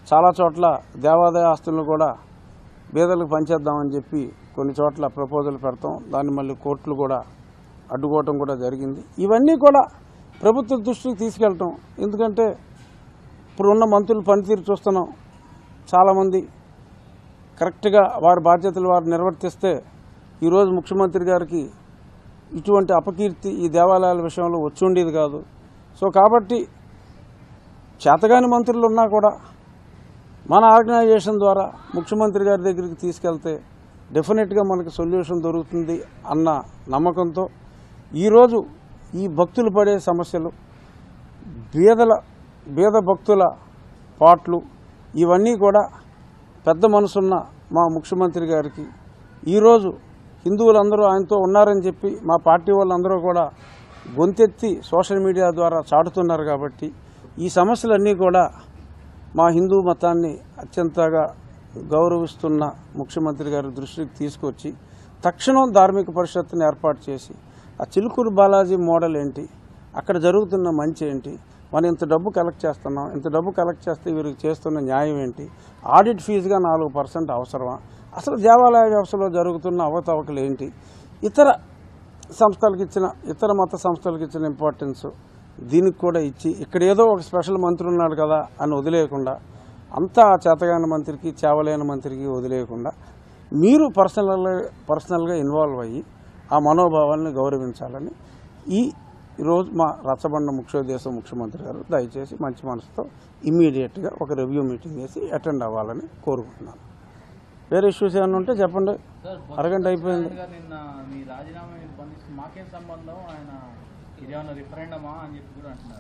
చాలా చోట్ల దేవాదాయ ఆస్తులను కూడా బీదలకు పంచేద్దామని చెప్పి కొన్ని చోట్ల ప్రపోజల్ పెడతాం దాన్ని మళ్ళీ కోర్టులు కూడా అడ్డుకోవటం కూడా జరిగింది ఇవన్నీ కూడా ప్రభుత్వ దృష్టికి తీసుకెళ్ళటం ఎందుకంటే ఇప్పుడున్న మంత్రులు పనితీరు చూస్తున్నాం చాలామంది కరెక్ట్గా వారి బాధ్యతలు వారు నిర్వర్తిస్తే ఈరోజు ముఖ్యమంత్రి గారికి ఇటువంటి అపకీర్తి ఈ దేవాలయాల విషయంలో వచ్చి ఉండేది కాదు సో కాబట్టి చేతగాని మంత్రులు ఉన్నా కూడా మన ఆర్గనైజేషన్ ద్వారా ముఖ్యమంత్రి గారి దగ్గరికి తీసుకెళ్తే డెఫినెట్గా మనకి సొల్యూషన్ దొరుకుతుంది అన్న నమ్మకంతో ఈరోజు ఈ భక్తులు పడే సమస్యలు బీదల బీద భక్తుల పాట్లు ఇవన్నీ కూడా పెద్ద మనసున్న మా ముఖ్యమంత్రి గారికి ఈరోజు హిందువులందరూ ఆయనతో ఉన్నారని చెప్పి మా పార్టీ వాళ్ళందరూ కూడా గొంతెత్తి సోషల్ మీడియా ద్వారా చాటుతున్నారు కాబట్టి ఈ సమస్యలన్నీ కూడా మా హిందూ మతాన్ని అత్యంతగా గౌరవిస్తున్న ముఖ్యమంత్రి గారి దృష్టికి తీసుకొచ్చి తక్షణం ధార్మిక పరిషత్తుని ఏర్పాటు చేసి ఆ చిలుకూరు బాలాజీ మోడల్ ఏంటి అక్కడ జరుగుతున్న మంచి ఏంటి మనం ఇంత డబ్బు కలెక్ట్ చేస్తున్నాం ఇంత డబ్బు కలెక్ట్ చేస్తే వీరికి చేస్తున్న న్యాయం ఏంటి ఆడిట్ ఫీజుగా నాలుగు పర్సెంట్ అవసరమా అసలు దేవాలయ వ్యవస్థలో జరుగుతున్న అవతవకలు ఏంటి ఇతర సంస్థలకు ఇచ్చిన ఇతర మత సంస్థలకు ఇచ్చిన ఇంపార్టెన్స్ దీనికి కూడా ఇచ్చి ఇక్కడ ఏదో ఒక స్పెషల్ మంత్రి ఉన్నాడు కదా అని వదిలేయకుండా అంతా ఆ చేతగాని మంత్రికి చేవలేని మంత్రికి వదిలేయకుండా మీరు పర్సనల్ పర్సనల్గా ఇన్వాల్వ్ అయ్యి ఆ మనోభావాల్ని గౌరవించాలని ఈ రోజు మా రచ్చబండ ముఖ్యోద్దేశం ముఖ్యమంత్రి గారు దయచేసి మంచి మనసుతో ఇమ్మీడియట్గా ఒక రివ్యూ మీటింగ్ చేసి అటెండ్ అవ్వాలని కోరుకుంటున్నాను వేరే ఇష్యూస్ ఏమైనా ఉంటే చెప్పండి సార్ అరగంట అయిపోయింది గారు నిన్న మీ రాజీనామా స్పందిస్తూ మాకేం సంబంధం ఆయన ఇదేమన్నా రిఫరెండమా అని చెప్పి కూడా అంటున్నారు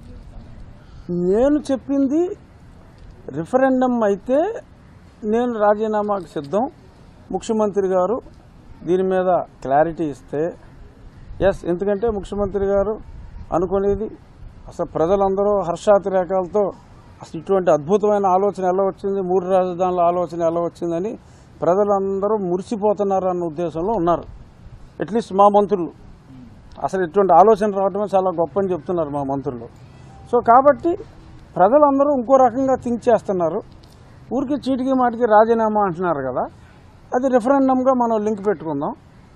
నేను చెప్పింది రిఫరెండం అయితే నేను రాజీనామాకు సిద్ధం ముఖ్యమంత్రి గారు దీని మీద క్లారిటీ ఇస్తే ఎస్ ఎందుకంటే ముఖ్యమంత్రి గారు అనుకునేది అసలు ప్రజలందరూ హర్షాతిరేకాలతో అసలు ఇటువంటి అద్భుతమైన ఆలోచన ఎలా వచ్చింది మూడు రాజధానుల ఆలోచన ఎలా వచ్చిందని ప్రజలందరూ మురిసిపోతున్నారు అన్న ఉద్దేశంలో ఉన్నారు అట్లీస్ట్ మా మంత్రులు అసలు ఇటువంటి ఆలోచన రావడమే చాలా గొప్ప అని చెప్తున్నారు మా మంత్రులు సో కాబట్టి ప్రజలందరూ ఇంకో రకంగా థింక్ చేస్తున్నారు ఊరికి చీటికి మాటికి రాజీనామా అంటున్నారు కదా అది రిఫరెండంగా మనం లింక్ పెట్టుకుందాం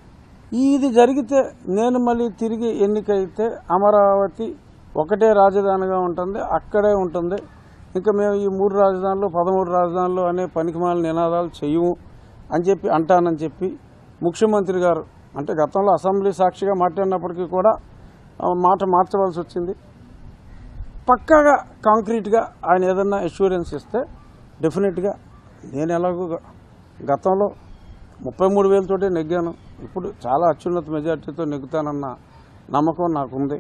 ఇది జరిగితే నేను మళ్ళీ తిరిగి ఎన్నికైతే అమరావతి ఒకటే రాజధానిగా ఉంటుంది అక్కడే ఉంటుంది ఇంకా మేము ఈ మూడు రాజధానులు పదమూడు రాజధానులు అనే పనికిమాల నినాదాలు చెయ్యము అని చెప్పి అంటానని చెప్పి ముఖ్యమంత్రి గారు అంటే గతంలో అసెంబ్లీ సాక్షిగా మాట్లాడినప్పటికీ కూడా ఆ, మాట మార్చవలసి వచ్చింది పక్కాగా కాంక్రీట్గా ఆయన ఏదన్నా అష్యూరెన్స్ ఇస్తే డెఫినెట్గా నేను ఎలాగో గ- గతంలో ముప్పై మూడు వేలతోటే నెగ్గాను ఇప్పుడు చాలా అత్యున్నత మెజార్టీతో నెగ్గుతానన్న నమ్మకం నాకుంది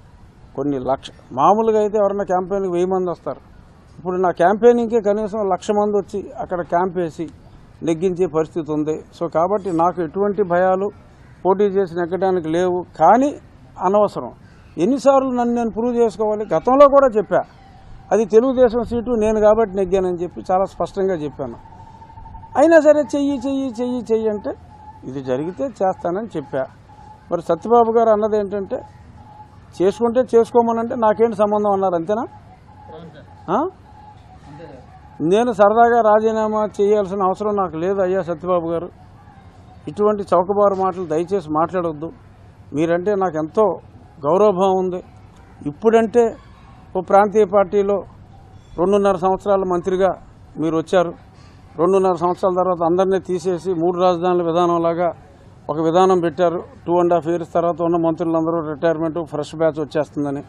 కొన్ని లక్ష మామూలుగా అయితే ఎవరైనా క్యాంపెయిన్కి వెయ్యి మంది వస్తారు ఇప్పుడు నా క్యాంపెయినింగ్కే కనీసం లక్ష మంది వచ్చి అక్కడ క్యాంప్ వేసి నెగ్గించే పరిస్థితి ఉంది సో కాబట్టి నాకు ఎటువంటి భయాలు పోటీ చేసి నెగ్గడానికి లేవు కానీ అనవసరం ఎన్నిసార్లు నన్ను నేను ప్రూవ్ చేసుకోవాలి గతంలో కూడా చెప్పా అది తెలుగుదేశం సీటు నేను కాబట్టి నెగ్గానని చెప్పి చాలా స్పష్టంగా చెప్పాను అయినా సరే చెయ్యి చెయ్యి చెయ్యి చెయ్యి అంటే ఇది జరిగితే చేస్తానని చెప్పా మరి సత్యబాబు గారు అన్నది ఏంటంటే చేసుకుంటే చేసుకోమనంటే నాకేంటి సంబంధం అన్నారు అంతేనా అవును సార్ ఆ? అంతే సార్ నేను సరదాగా రాజీనామా చేయాల్సిన అవసరం నాకు లేదు అయ్యా సత్యబాబు గారు ఇటువంటి చౌకబారు మాటలు దయచేసి మాట్లాడొద్దు మీరంటే నాకు ఎంతో గౌరవభావం ఉంది ఇప్పుడంటే ఓ ప్రాంతీయ పార్టీలో రెండున్నర సంవత్సరాల మంత్రిగా మీరు వచ్చారు రెండున్నర సంవత్సరాల తర్వాత అందరినీ తీసేసి మూడు రాజధానుల విధానంలాగా ఒక విధానం పెట్టారు టూ అండ్ హాఫ్ ఇయర్స్ తర్వాత ఉన్న మంత్రులందరూ రిటైర్మెంట్ ఫ్రెష్ బ్యాచ్ వచ్చేస్తుందని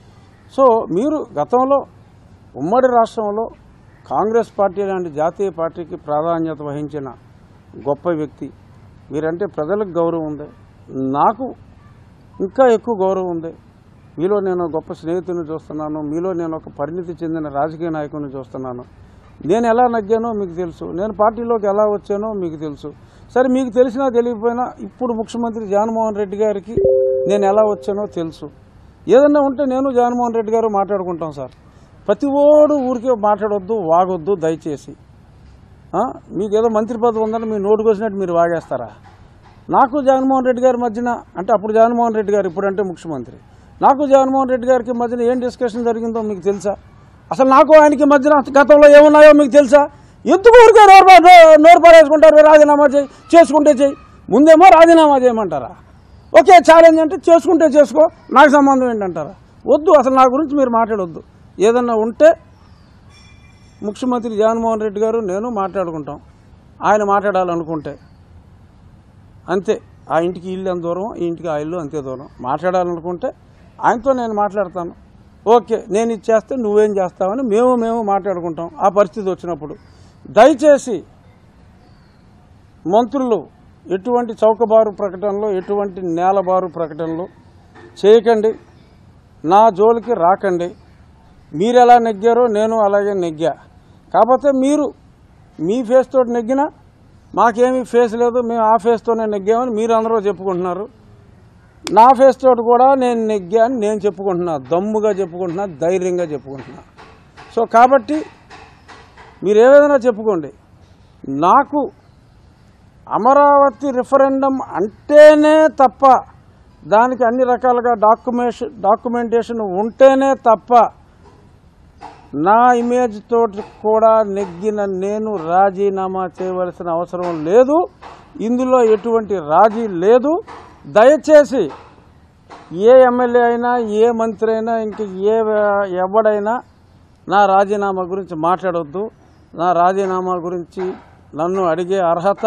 సో మీరు గతంలో ఉమ్మడి రాష్ట్రంలో కాంగ్రెస్ పార్టీ లాంటి జాతీయ పార్టీకి ప్రాధాన్యత వహించిన గొప్ప వ్యక్తి మీరంటే ప్రజలకు గౌరవం ఉంది నాకు ఇంకా ఎక్కువ గౌరవం ఉంది మీలో నేను గొప్ప స్నేహితుని చూస్తున్నాను మీలో నేను ఒక పరిణితి చెందిన రాజకీయ నాయకుడిని చూస్తున్నాను నేను ఎలా నగ్గానో మీకు తెలుసు నేను పార్టీలోకి ఎలా వచ్చానో మీకు తెలుసు సరే మీకు తెలిసినా తెలియకపోయినా ఇప్పుడు ముఖ్యమంత్రి జగన్మోహన్ రెడ్డి గారికి నేను ఎలా వచ్చానో తెలుసు ఏదన్నా ఉంటే నేను జగన్మోహన్ రెడ్డి గారు మాట్లాడుకుంటాం సార్ ప్రతి ఓడు ఊరికే మాట్లాడొద్దు వాగొద్దు దయచేసి ఆ? మీకు ఏదో మంత్రి పదవి ఉందని మీ నోటుకు వచ్చినట్టు మీరు వాగేస్తారా నాకు జగన్మోహన్ రెడ్డి గారి మధ్యన అంటే అప్పుడు జగన్మోహన్ రెడ్డి గారు ఇప్పుడంటే ముఖ్యమంత్రి నాకు జగన్మోహన్ రెడ్డి గారికి మధ్యన ఏం డిస్కషన్ జరిగిందో మీకు తెలుసా అసలు నాకు ఆయనకి మధ్యన గతంలో ఏమున్నాయో మీకు తెలుసా ఎందుకు ఊరికే నోరు పా- నో- నోరు పారేసుకుంటారు రాజీనామా చేయి చేసుకుంటే చేయి ముందేమో రాజీనామా చేయమంటారా ఓకే ఛాలెంజ్ అంటే చేసుకుంటే చేసుకో నాకు సంబంధం ఏంటంటారా వద్దు అసలు నా గురించి మీరు మాట్లాడొద్దు ఏదన్నా ఉంటే ముఖ్యమంత్రి జగన్మోహన్ రెడ్డి గారు నేను మాట్లాడుకుంటాం ఆయన మాట్లాడాలనుకుంటే అంతే ఆ ఇంటికి ఇల్లు ఎంత దూరం ఈ ఇంటికి ఆ ఇల్లు అంతే దూరం మాట్లాడాలనుకుంటే ఆయనతో నేను మాట్లాడతాను ఓకే నేను ఇది చేస్తే నువ్వేం చేస్తావని మేము మేము మాట్లాడుకుంటాం ఆ పరిస్థితి వచ్చినప్పుడు దయచేసి మంత్రులు ఎటువంటి చౌకబారు ప్రకటనలు ఎటువంటి నేలబారు ప్రకటనలు చేయకండి నా జోలికి రాకండి మీరు ఎలా నెగ్గారో నేను అలాగే నెగ్గా కాకపోతే మీరు మీ ఫేస్ తోటి నెగ్గినా మాకేమీ ఫేస్ లేదు మేము ఆ ఫేస్తోనే నెగ్గామని మీరు అందరూ చెప్పుకుంటున్నారు నా ఫేస్ తోటి కూడా నేను నెగ్గా అని నేను చెప్పుకుంటున్నా దమ్ముగా చెప్పుకుంటున్నా ధైర్యంగా చెప్పుకుంటున్నా సో కాబట్టి మీరు ఏదైనా చెప్పుకోండి నాకు అమరావతి రిఫరెండం అంటేనే తప్ప దానికి అన్ని రకాలుగా డాక్యుమేషన్ డాక్యుమెంటేషన్ ఉంటేనే తప్ప నా ఇమేజ్ తోటి కూడా నెగ్గిన నేను రాజీనామా చేయవలసిన అవసరం లేదు ఇందులో ఎటువంటి రాజీ లేదు దయచేసి ఏ ఎమ్మెల్యే అయినా ఏ మంత్రి అయినా ఇంక ఏ ఎవడైనా నా రాజీనామా గురించి మాట్లాడొద్దు నా రాజీనామా గురించి నన్ను అడిగే అర్హత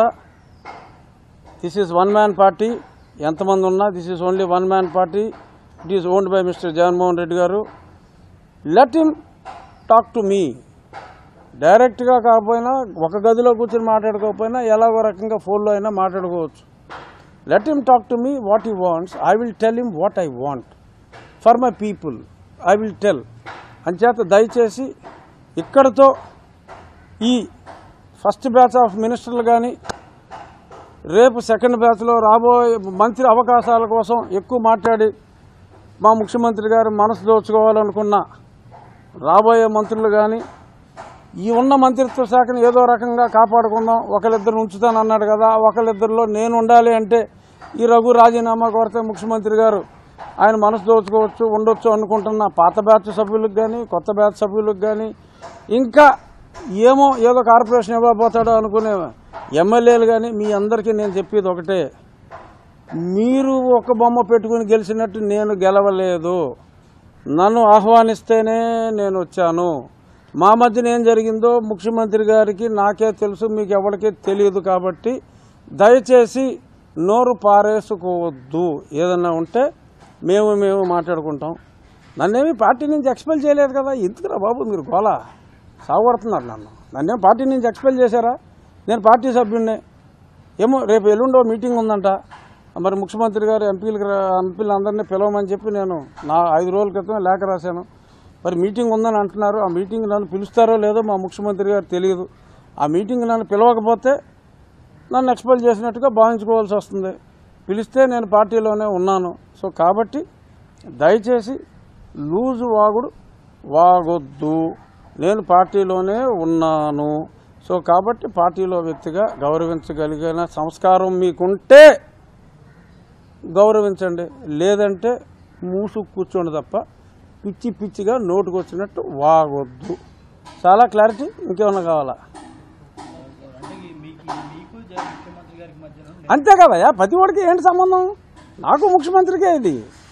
this is one man party ఎంతమంది ఉన్నా this is only one man party it is owned by mister Jaganmohan Reddy గారు let him talk to me డైరెక్ట్గా కాకపోయినా ఒక గదిలో కూర్చొని మాట్లాడుకోకపోయినా ఎలాగో రకంగా ఫోన్లో అయినా మాట్లాడుకోవచ్చు let him talk to me what he wants I will tell him what I want for my people I will tell అంచేత దయచేసి ఇక్కడతో ఈ ఫస్ట్ బ్యాచ్ ఆఫ్ మినిస్టర్లు కానీ రేపు సెకండ్ బ్యాచ్లో రాబోయే మంత్రి అవకాశాల కోసం ఎక్కువ మాట్లాడి మా ముఖ్యమంత్రి గారు మనసు దోచుకోవాలనుకున్న రాబోయే మంత్రులు కానీ ఈ ఉన్న మంత్రిత్వ శాఖను ఏదో రకంగా కాపాడుకుందాం ఒకరిద్దరు ఉంచుతాను అన్నాడు కదా ఒకరిద్దరిలో నేను ఉండాలి అంటే ఈ రఘు రాజీనామా కోరితే ముఖ్యమంత్రి గారు ఆయన మనసు దోచుకోవచ్చు ఉండొచ్చు అనుకుంటున్న పాత బ్యాచ్ సభ్యులకు కానీ కొత్త బ్యాచ్ సభ్యులకు కానీ ఇంకా ఏమో ఏదో కార్పొరేషన్ ఇవ్వబోతాడో అనుకునే ఎమ్మెల్యేలు కానీ మీ అందరికీ నేను చెప్పేది ఒకటే మీరు ఒక బొమ్మ పెట్టుకుని గెలిచినట్టు నేను గెలవలేదు నన్ను ఆహ్వానిస్తేనే నేను వచ్చాను మా మధ్యన ఏం జరిగిందో ముఖ్యమంత్రి గారికి నాకే తెలుసు మీకు ఎవరికీ తెలియదు కాబట్టి దయచేసి నోరు పారేసుకోవద్దు ఏదన్నా ఉంటే మేము మేము మాట్లాడుకుంటాం నన్నేమి పార్టీ నుంచి ఎక్స్పెల్ చేయలేదు కదా ఎందుకురా బాబు మీరు గోలా సాగుపడుతున్నారు నన్ను నన్నేం పార్టీ నుంచి ఎక్స్పెల్ చేశారా నేను పార్టీ సభ్యుడినే ఏమో రేపు ఎల్లుండో మీటింగ్ ఉందంట మరి ముఖ్యమంత్రి గారు ఎంపీలకు ఎంపీలు అందరినీ పిలవమని చెప్పి నేను నా ఐదు రోజుల క్రితం లేఖ రాశాను మరి మీటింగ్ ఉందని అంటున్నారు ఆ మీటింగ్ నన్ను పిలుస్తారో లేదో మా ముఖ్యమంత్రి గారు తెలియదు ఆ మీటింగ్ నన్ను పిలవకపోతే నన్ను ఎక్స్పెల్ చేసినట్టుగా భావించుకోవాల్సి వస్తుంది పిలిస్తే నేను పార్టీలోనే ఉన్నాను సో కాబట్టి దయచేసి లూజు వాగుడు వాగొద్దు నేను పార్టీలోనే ఉన్నాను సో కాబట్టి పార్టీలో వ్యక్తిగా గౌరవించగలిగిన సంస్కారం మీకుంటే గౌరవించండి లేదంటే మూసు కూర్చోండి తప్ప పిచ్చి పిచ్చిగా నోటుకు వచ్చినట్టు వాగొద్దు చాలా క్లారిటీ ఇంకేమన్నా కావాలా అంటే ఈ మీకు మీకు జగన్ ముఖ్యమంత్రి గారికి మధ్యన అంతే కదయ్యా ప్రతి వాడికి ఏంటి సంబంధం నాకు ముఖ్యమంత్రికే ఇది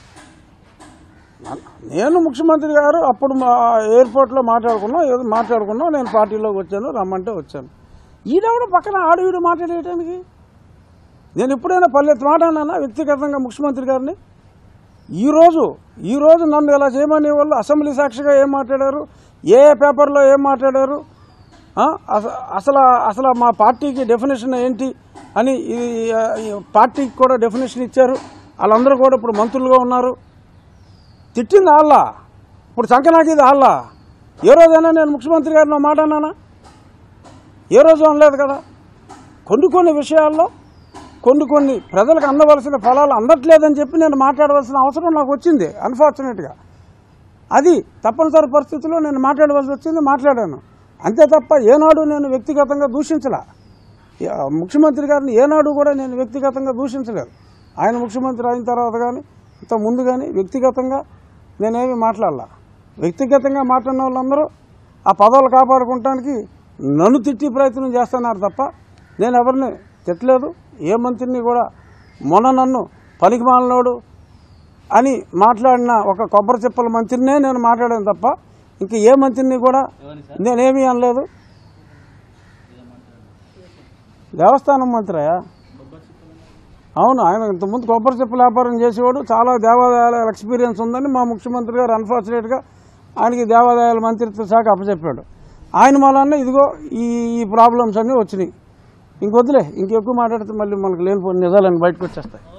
నా- నేను ముఖ్యమంత్రి గారు అప్పుడు మా ఎయిర్పోర్ట్లో మాట్లాడుకున్నాం ఏదో మాట్లాడుకున్నాం నేను పార్టీలోకి వచ్చాను రమ్మంటే వచ్చాను ఈడెవడు పక్కన ఆడు ఈడు మాట్లాడేయడానికి నేను ఎప్పుడైనా పల్లెత్తు మాట అన్నానా వ్యక్తిగతంగా ముఖ్యమంత్రి గారిని ఈరోజు ఈరోజు నన్ను ఇలా చేయమనే వాళ్ళు అసెంబ్లీ సాక్షిగా ఏం మాట్లాడారు ఏ ఏ పేపర్లో ఏం మాట్లాడారు ఆ, అస- అసలు అసలు మా పార్టీకి డెఫినేషన్ ఏంటి అని ఇది ఆ, ఈ పార్టీకి కూడా డెఫినేషన్ ఇచ్చారు వాళ్ళందరూ కూడా ఇప్పుడు మంత్రులుగా ఉన్నారు తిట్టింది వాళ్ళ ఇప్పుడు సంకనాకిది వాళ్ళ ఏ రోజైనా నేను ముఖ్యమంత్రి గారిని మాట అన్నానా ఏ రోజు అనలేదు కదా కొన్ని కొన్ని విషయాల్లో కొన్ని కొన్ని ప్రజలకు అందవలసిన ఫలాలు అందట్లేదని చెప్పి నేను మాట్లాడవలసిన అవసరం నాకు వచ్చింది అన్ఫార్చునేట్గా అది తప్పనిసరి పరిస్థితుల్లో నేను మాట్లాడవలసి వచ్చింది మాట్లాడాను అంతే తప్ప ఏనాడు నేను వ్యక్తిగతంగా దూషించలా యా- ముఖ్యమంత్రి గారిని ఏనాడు కూడా నేను వ్యక్తిగతంగా దూషించలేదు ఆయన ముఖ్యమంత్రి అయిన తర్వాత కానీ ఇంత ముందు కానీ వ్యక్తిగతంగా నేనేమి మాట్లాడలా వ్యక్తిగతంగా మాట్లాడిన వాళ్ళందరూ ఆ పదవులు కాపాడుకోవటానికి నన్ను తిట్టి ప్రయత్నం చేస్తున్నారు తప్ప నేను ఎవరిని తిట్టలేదు ఏ మంత్రిని కూడా మొన్న నన్ను పనికిమాలినోడు అని మాట్లాడిన ఒక కొబ్బరి చిప్పల మంత్రినే నేను మాట్లాడాను తప్ప ఇంక ఏ మంత్రిని కూడా ఎవరిని సార్ నేనేమీ అనలేదు ఏదో మాట్లాడండి దేవస్థానం మంత్రయా బొబ్బర్ చిప్పలు ఉన్నాయి. అవును ఆయన ఇంతకుముందు కొబ్బరి చెప్పుల వ్యాపారం చేసేవాడు చాలా దేవాదాయాల ఎక్స్పీరియన్స్ ఉందని మా ముఖ్యమంత్రి గారు అన్ఫార్చునేట్గా ఆయనకి దేవాదాయాల మంత్రిత్వ శాఖ అప్పచెప్పాడు ఆయన మూలాన ఇదిగో ఈ ఈ ప్రాబ్లమ్స్ అన్నీ వచ్చినాయి ఇంకొద్దులే ఇంకెక్కువ మాట్లాడితే మళ్ళీ మనకు లేనిపోయిన నిజాలని బయటకు వచ్చేస్తాయి